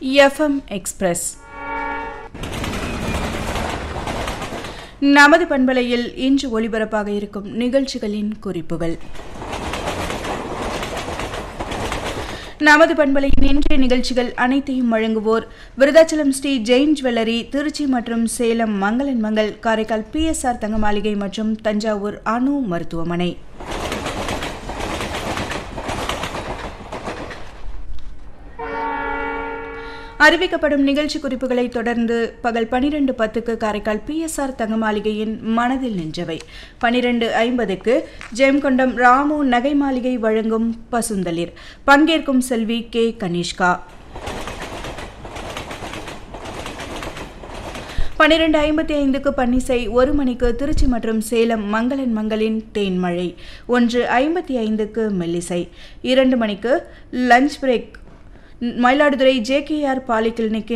FM express நமது பண்பலையில் இன்று ஒலிபரப்பாக இருக்கும் நிகழ்ச்சிகளின் குறிப்புகள் நமது பண்பலையின் இன்றைய நிகழ்ச்சிகள் அனைத்தையும் வழங்குவோர் விருதாச்சலம் ஸ்ரீ ஜெயின் ஜுவல்லரி திருச்சி மற்றும் சேலம் மங்களன் மங்கள் காரைக்கால் பிஎஸ்ஆர் தங்க மாளிகை மற்றும் தஞ்சாவூர் அணு மருத்துவமனை அறிவிக்கப்படும் நிகழ்ச்சி குறிப்புகளை தொடர்ந்து பகல் பனிரெண்டு பத்துக்கு காரைக்கால் பிஎஸ்ஆர் தங்க மாளிகையின் மனதில் நின்றவை பனிரெண்டு ஐம்பதுக்கு ஜெயம்கொண்டம் ராமு நகை மாளிகை வழங்கும் பசுந்தளிர் பங்கேற்கும் செல்வி கே கனிஷ்கா பன்னிரண்டு ஐம்பத்தி ஐந்துக்கு பன்னிசை ஒரு மணிக்கு திருச்சி மற்றும் சேலம் மங்களன் மங்களின் தேன்மழை ஒன்று ஐம்பத்தி ஐந்துக்கு மெல்லிசை இரண்டு மணிக்கு lunch break Mayiladuthurai JKR polyclinic